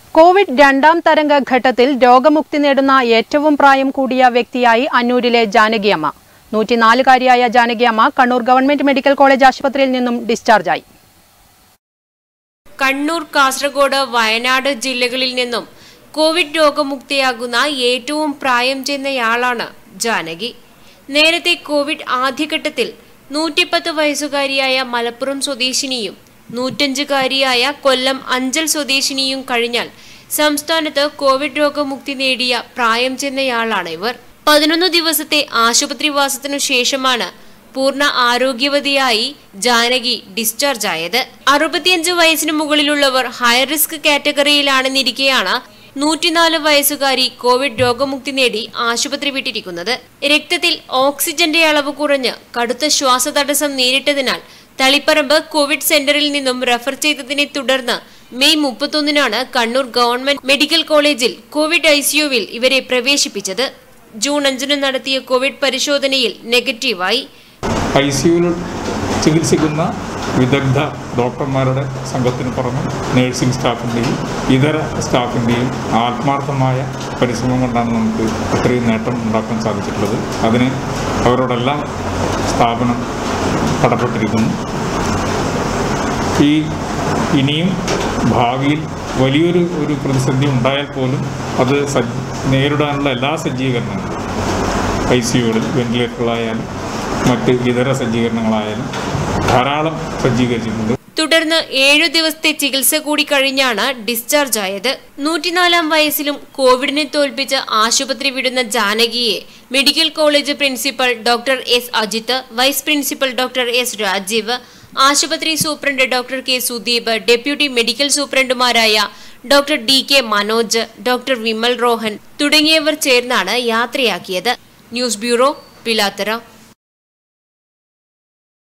Covid രണ്ടാം തരംഗ ഘട്ടത്തിൽ രോഗമുക്തി നേടുന്ന ഏറ്റവും പ്രായം കൂടിയ വ്യക്തിയായി അന്നൂരിലെ ജാനകിയമ്മ നൂറ്റിനാലുകാരിയായ Janakiyamma Kannur government medical college ആശുപത്രിയിൽ നിന്നും ഡിസ്ചാർജായി കണ്ണൂർ കാസർഗോഡ് വയനാട് ജില്ലകളിൽ നിന്നും കോവിഡ് രോഗമുക്തിയാകുന്ന ഏറ്റവും പ്രായം ചെന്നയാളാണ് ജാനകി നേരത്തെ കോവിഡ് ആദ്യഘട്ടത്തിൽ നൂറ്റിപ്പത്ത് വയസ്സുകാരിയായ മലപ്പുറം സ്വദേശിനിയും നൂറ്റഞ്ചുകാരിയായ കൊല്ലം അഞ്ചൽ സ്വദേശിനിയും കഴിഞ്ഞാൽ സംസ്ഥാനത്ത് കോവിഡ് രോഗമുക്തി നേടിയ പ്രായം ചെന്നയാളാണ് ഇവർ പതിനൊന്ന് ദിവസത്തെ ആശുപത്രിവാസത്തിനു ശേഷമാണ് പൂർണ്ണ ആരോഗ്യവതിയായി ജാനകി ഡിസ്ചാർജ് ആയത് അറുപത്തിയഞ്ച് വയസ്സിന് മുകളിലുള്ളവർ ഹൈറിസ്ക് കാറ്റഗറിയിലാണെന്നിരിക്കെയാണ് നൂറ്റിനാല് വയസ്സുകാരി കോവിഡ് രോഗമുക്തി നേടി ആശുപത്രി വിട്ടിരിക്കുന്നത് രക്തത്തിൽ ഓക്സിജന്റെ അളവ് കുറഞ്ഞ് കടുത്ത ശ്വാസതടസ്സം നേരിട്ടതിനാൽ തളിപ്പറമ്പ് കോവിഡ് സെന്ററിൽ നിന്നും റഫർ ചെയ്തതിനെ തുടർന്ന് മെയ് മുപ്പത്തൊന്നിനാണ് കണ്ണൂർ ഗവൺമെന്റ് മെഡിക്കൽ കോളേജിൽ കോവിഡ് ഐസിയുവിൽ ഇവരെ പ്രവേശിപ്പിച്ചത് ജൂൺ അഞ്ചിന് നടത്തിയ കോവിഡ് പരിശോധനയിൽ നെഗറ്റീവായി ഐ സിയുവിൽ ചികിത്സിക്കുന്ന വിദഗ്ധ ഡോക്ടർമാരുടെ സംഘത്തിന് പുറമെ നേഴ്സിംഗ് സ്റ്റാഫിൻ്റെയും ഇതര സ്റ്റാഫിൻ്റെയും ആത്മാർത്ഥമായ പരിശ്രമം കൊണ്ടാണ് നമുക്ക് ഇത്രയും നേട്ടം ഉണ്ടാക്കാൻ സാധിച്ചിട്ടുള്ളത് അതിന് അവരോടെല്ലാം സ്ഥാപനം കടപ്പെട്ടിരിക്കുന്നു ഈ ഇനിയും ഭാവിയിൽ വലിയൊരു ഒരു പ്രതിസന്ധി ഉണ്ടായാൽ പോലും അത് സജ്ജ നേരിടാനുള്ള എല്ലാ സജ്ജീകരണങ്ങളും ഐ സിയുകളിൽ വെന്റിലേറ്ററുകളായാലും മറ്റ് ഇതര സജ്ജീകരണങ്ങളായാലും ധാരാളം സജ്ജീകരിച്ചിട്ടുണ്ട് തുടർന്ന് ഏഴു ദിവസത്തെ ചികിത്സ കൂടി കഴിഞ്ഞാണ് ഡിസ്ചാർജ് ആയത് നൂറ്റിനാലാം വയസ്സിലും കോവിഡിനെ തോൽപ്പിച്ച് ആശുപത്രി വിടുന്ന ജാനകിയെ medical college principal doctor S Ajith vice principal doctor S Rajeev ആശുപത്രി superintendent doctor K Sudeep deputy medical സൂപ്രണ്ടുമാരായ doctor D K Manoj doctor Vimal Rohan തുടങ്ങിയവർ ചേർന്നാണ് യാത്രയാക്കിയത് ന്യൂസ് ബ്യൂറോ പിലാത്തറ